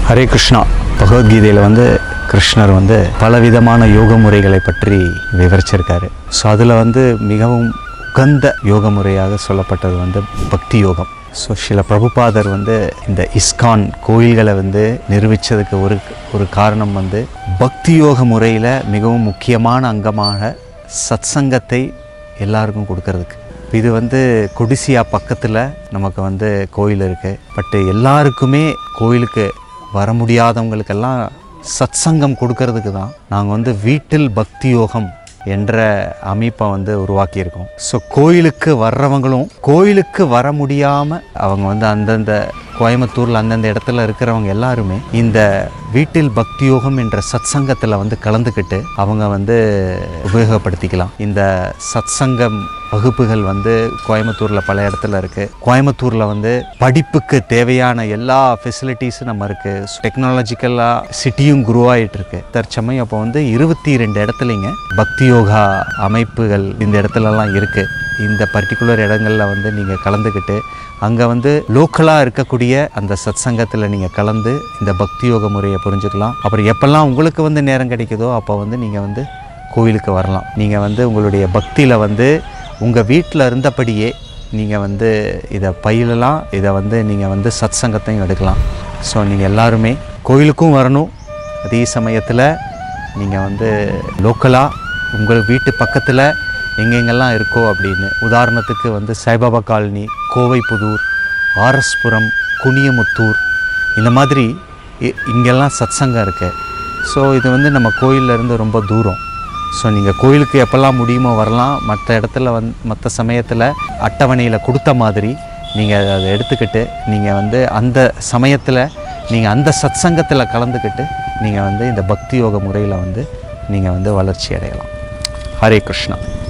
ஹரே கிருஷ்ணா பகவத்கீதையில் வந்து கிருஷ்ணர் வந்து பலவிதமான யோக முறைகளை பற்றி விவரிச்சிருக்காரு ஸோ அதில் வந்து மிகவும் உகந்த யோக முறையாக சொல்லப்பட்டது வந்து பக்தி யோகம் ஸோ சில பிரபுபாதர் வந்து இந்த இஸ்கான் கோயில்களை வந்து நிரூபித்ததுக்கு ஒரு ஒரு காரணம் வந்து பக்தி யோக முறையில் மிகவும் முக்கியமான அங்கமாக சத்சங்கத்தை எல்லாருக்கும் கொடுக்கறதுக்கு இது வந்து கொடிசியா பக்கத்தில் நமக்கு வந்து கோயில் இருக்குது பட்டு எல்லாருக்குமே கோயிலுக்கு வர முடியாதவங்களுக்கெல்லாம் சத்சங்கம் கொடுக்கறதுக்கு தான் நாங்கள் வந்து வீட்டில் பக்தி யோகம் என்ற அமைப்பை வந்து உருவாக்கியிருக்கோம் ஸோ கோயிலுக்கு வர்றவங்களும் கோயிலுக்கு வர முடியாமல் அவங்க வந்து அந்தந்த கோயம்புத்தூரில் அந்தந்த இடத்துல இருக்கிறவங்க எல்லாருமே இந்த வீட்டில் பக்தி யோகம் என்ற சத்சங்கத்தில் வந்து கலந்துக்கிட்டு அவங்க வந்து உபயோகப்படுத்திக்கலாம் இந்த சத்சங்கம் வகுப்புகள் வந்து கோயம்புத்தூரில் பல இடத்துல இருக்குது கோயம்புத்தூரில் வந்து படிப்புக்கு தேவையான எல்லா ஃபெசிலிட்டிஸும் நம்ம இருக்குது டெக்னாலஜிக்கலாக சிட்டியும் குரோ ஆகிட்டு இருக்கு தற்சமயம் அப்போ வந்து இருபத்தி ரெண்டு இடத்துலைங்க பக்தி யோகா அமைப்புகள் இந்த இடத்துலலாம் இருக்குது இந்த பர்டிகுலர் இடங்களில் வந்து நீங்கள் கலந்துக்கிட்டு அங்கே வந்து லோக்கலாக இருக்கக்கூடிய அந்த சத்சங்கத்தில் நீங்கள் கலந்து இந்த பக்தி யோக முறையை புரிஞ்சுக்கலாம் அப்புறம் எப்பெல்லாம் உங்களுக்கு வந்து நேரம் கிடைக்குதோ அப்போ வந்து நீங்கள் வந்து கோயிலுக்கு வரலாம் நீங்கள் வந்து உங்களுடைய பக்தியில் வந்து உங்கள் வீட்டில் இருந்தபடியே நீங்கள் வந்து இதை பயிலலாம் இதை வந்து நீங்கள் வந்து சத் சங்கத்தையும் எடுக்கலாம் ஸோ நீங்கள் எல்லாருமே கோயிலுக்கும் வரணும் அதே சமயத்தில் நீங்கள் வந்து லோக்கலாக உங்கள் வீட்டு பக்கத்தில் எங்கெங்கெல்லாம் இருக்கோ அப்படின்னு உதாரணத்துக்கு வந்து சாய்பாபா காலனி கோவைப்புதூர் ஆர்எஸ்புரம் குனியமுத்தூர் இந்த மாதிரி இ- இங்கெல்லாம் சத்சங்கம் இருக்குது ஸோ இது வந்து நம்ம கோயில்ல இருந்து ரொம்ப தூரம் ஸோ நீங்கள் கோயிலுக்கு எப்போல்லாம் முடியுமோ வரலாம் மற்ற இடத்துல வந் மற்ற சமயத்தில் அட்டவணையில் கொடுத்த மாதிரி நீங்கள் அதை எடுத்துக்கிட்டு நீங்கள் வந்து அந்த சமயத்தில் நீங்கள் அந்த சத்சங்கத்தில் கலந்துக்கிட்டு நீங்கள் வந்து இந்த பக்தி யோக முறையில் வந்து நீங்கள் வந்து வளர்ச்சி அடையலாம் ஹரே கிருஷ்ணா